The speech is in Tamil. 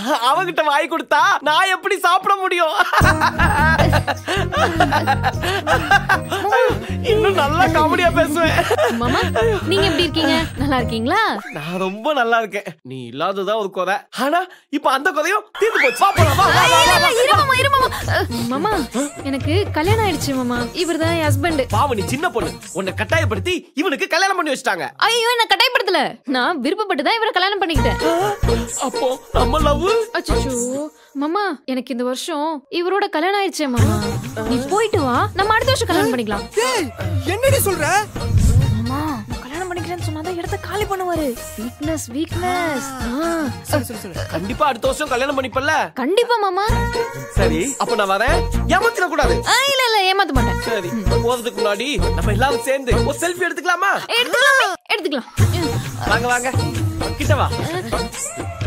அவகிட்ட வாய் கொடுத்தா நான் எப்படி சாப்பிட முடியும் இன்னும் நல்லா காமெடியா பேசுவேன் மாமா நீங்க எப்படி இருக்கீங்க நல்லா இருக்கீங்களா நான் ரொம்ப நல்லா இருக்கேன் நீ இல்லாததான் ஒரு கொதை ஆனா இப்ப அந்த கொதையும் தீர்ந்து போச்சு வா போலாம், வா, வா, வா, வா, வா. இரு மாமா இரு மாமா அஹ், மாமா எனக்கு கல்யாணம் ஆயிடுச்சு மாமா இவர்தான் என் ஹஸ்பண்ட் பாவம் நீ சின்ன பொண்ணு உன்னை கட்டாயப்படுத்தி இவனுக்கு கல்யாணம் பண்ணி வச்சிட்டாங்க ஐயோ என்ன கட்டாயப்படுத்தல நான் விருப்பப்பட்டு தான் இவரை கல்யாணம் பண்ணிக்கிட்டேன் அப்போ நம்ம லவ் அச்சோ மாமா எனக்கு இந்த வருஷம் இவரோட கல்யாணம் ஆயிடுச்சே மாமா நீ போயிட்டு வா நம்ம அடுத்த வருஷம் கல்யாணம் பண்ணிக்கலாம் டேய் என்னடி சொல்ற மாமா நான் கல்யாணம் பண்ணிக்கிறேன்னு சொன்னாதான் இடத்த காலி பண்ணுவாரு வீக்னஸ் வீக்னஸ் கண்டிப்பா அடுத்த வருஷம் கல்யாணம் பண்ணிப்பல்ல கண்டிப்பா மாமா சரி அப்ப நான் வரேன் ஏமாத்திட கூடாது ஆ, இல்ல இல்ல ஏமாத்த மாட்டேன் சரி போறதுக்கு முன்னாடி நம்ம எல்லாரும் சேர்ந்து ஒரு செல்ஃபி எடுத்துக்கலாமா எடுத்துக்கலாம் எடுத்துக்கலாம் வாங்க வாங்க கிட்ட வா